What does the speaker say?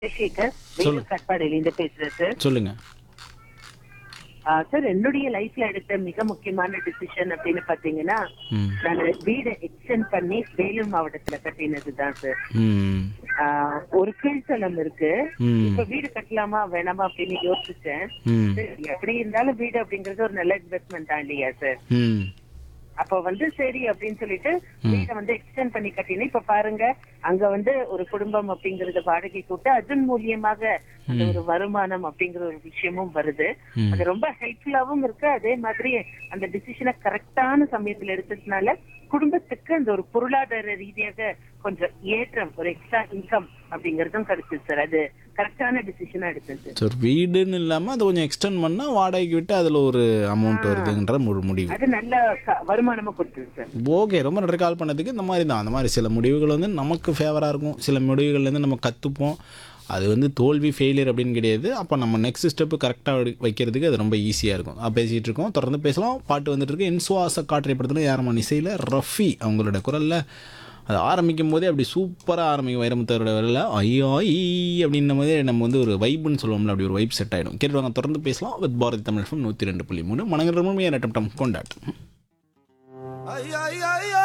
சந்திரசேகர் வேலூர் கட்பாடியிலிருந்து பேசுறேன் சார் சொல்லுங்க ஆ, சார் என்னுடைய லைஃப்ல எடுத்த மிக முக்கியமான டிசிஷன் அப்படின்னு பாத்தீங்கன்னா ம் நான் வீடை எக்ஸ்டெண்ட் பண்ணி வேலூர் மாவட்டத்துல கட்டினது தான் சார் ம் ஆ, ஒரு கீழ்த்தளம் இருக்கு ம் இப்ப வீடு கட்டலாமா வேணாமா அப்படின்னு யோசிச்சேன் ம் சரி, எப்படி இருந்தாலும் வீடு அப்படிங்கறது ஒரு நல்ல இன்வெஸ்ட்மெண்ட் தான் இல்லையா சார் ம் அப்ப வந்து சரி அப்படின்னு சொல்லிட்டு வீடை வந்து எக்ஸ்டெண்ட் பண்ணி கட்டினேன் இப்ப பாருங்க அங்க வந்து ஒரு குடும்பம் அப்படிங்கறத வாடகை கூட்டு அதன் மூலியமாக அந்த ஒரு வருமானம் அப்படிங்கிற ஒரு விஷயமும் வருது ம். அது ரொம்ப ஹெல்ப்ஃபுல்லாவும் இருக்கு அதே மாதிரி அந்த டிசிஷனை கரெக்டான சமயத்துல எடுத்ததுனால குடும்பத்துக்கு அந்த ஒரு பொருளாதார ரீதியாக கொஞ்சம் ஏற்றம் ஒரு எக்ஸ்ட்ரா இன்கம் அப்படிங்கறதும் கிடைச்சது சார் அது கரெக்டான டிசிஷனா எடுத்தது சார் சரி வீடுன்னு இல்லாமல் அதை கொஞ்சம் எக்ஸ்டெண்ட் பண்ணால் வாடகைக்கு விட்டு அதில் ஒரு அமௌண்ட் வருதுன்ற ஒரு முடிவு அது நல்ல க- வருமானமும் கொடுத்தது சார் ஓகே ரொம்ப நன்றி கால் பண்ணதுக்கு இந்த மாதிரி தான் அந்த மாதிரி சில முடிவுகள் வந்து நமக்கு ஃபேவராக இருக்கும் சில முடிவுகள்லேருந்து நம்ம கற்றுப்போம் அது வந்து தோல்வி ஃபெயிலியர் அப்படின்னு கிடையாது அப்போ நம்ம நெக்ஸ்ட் ஸ்டெப்பு கரெக்டாக வைக்கிறதுக்கு அது ரொம்ப ஈஸியாக இருக்கும் அது பேசிகிட்டு இருக்கோம் தொடர்ந்து பேசலாம் பாட்டு வந்துட்டு இருக்கு இன்சுவாச காற்றை படத்தில் யாரமான இசையில் ரஃபி அவங்களோட குரலில் அது ஆரம்பிக்கும் போதே அப்படி சூப்பராக ஆரம்பிக்கும் வைரமுத்தரோட வரல ஐயோ ஈ அப்படின்னும் போதே நம்ம வந்து ஒரு வைப்புன்னு சொல்லுவோம்ல அப்படி ஒரு வைப் செட் ஆகிடும் கேட்டுவாங்க தொடர்ந்து பேசலாம் வித் பாரதி தமிழ் நூற்றி ரெண்டு புள்ளி மூணு மனங்கிற முழுமையாக நட்டம் கொண்டாட்டம் Ay, ay, ay, ay.